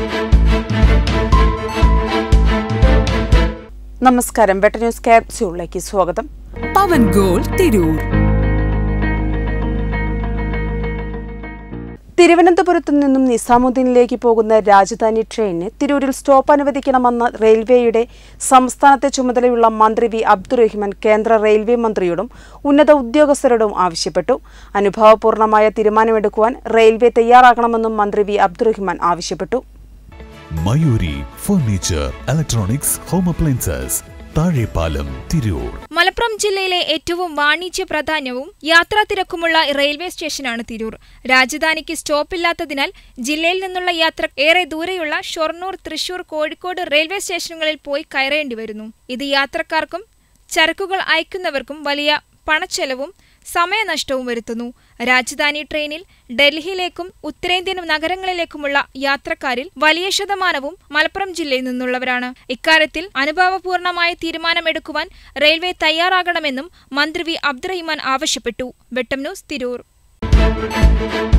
നമസ്കാരം വെട്ട ന്യൂസ് ക്യാപ്സ്യൂളിലേക്ക് സ്വാഗതം പവൻ ഗോൾ തിരൂർ തിരുവനന്തപുരത്തു നിന്നും നിസാമുദ്ദീനിലേക്ക് പോകുന്ന രാജധാനി ട്രെയിനിന് തിരൂരിൽ സ്റ്റോപ്പ് അനുവദിക്കണമെന്ന റെയിൽവേയുടെ സംസ്ഥാനത്തെ ചുമതലയുള്ള മന്ത്രി വി അബ്ദുറഹിമാൻ കേന്ദ്ര റെയിൽവേ മന്ത്രിയോടും ഉന്നത ഉദ്യോഗസ്ഥരോടും ആവശ്യപ്പെട്ടു അനുഭാവപൂർണമായ തീരുമാനമെടുക്കുവാൻ റെയിൽവേ തയ്യാറാകണമെന്നും മന്ത്രി വി അബ്ദുറഹിമാൻ ആവശ്യപ്പെട്ടു Mayuri furniture electronics home appliances Thazhepalam Tirur Malappuram ജില്ലയിലെ ഏറ്റവും വാണിജ്യ പ്രാധാന്യവും യാത്രാ തിരക്കുമുള്ള റെയിൽവേ സ്റ്റേഷനാണ് തിരൂർ രാജധാനിക്ക് സ്റ്റോപ്പില്ലാത്തതിനാൽ ജില്ലയിൽ നിന്നുള്ള യാത്ര ഏറെ ദൂരെയുള്ള ഷൊർണൂർ തൃശൂർ കോഴിക്കോട് റെയിൽവേ സ്റ്റേഷനുകളിൽ പോയി കയറേണ്ടി വരുന്നു ഇത് യാത്രക്കാർക്കും ചരക്കുകൾ അയക്കുന്നവർക്കും വലിയ പണച്ചെലവും സമയനഷ്ടവും വരുത്തുന്നു രാജധാനി ട്രെയിനിൽ ഡൽഹിയിലേക്കും ഉത്തരേന്ത്യൻ നഗരങ്ങളിലേക്കുമുള്ള യാത്രക്കാരിൽ വലിയ ശതമാനവും മലപ്പുറം ജില്ലയിൽ നിന്നുള്ളവരാണ് ഇക്കാര്യത്തിൽ അനുഭാവപൂർണമായ തീരുമാനമെടുക്കുവാൻ റെയിൽവേ തയ്യാറാകണമെന്നും മന്ത്രി വി അബ്ദുറഹിമാൻ ആവശ്യപ്പെട്ടു വെട്ടം ന്യൂസ് തിരൂർ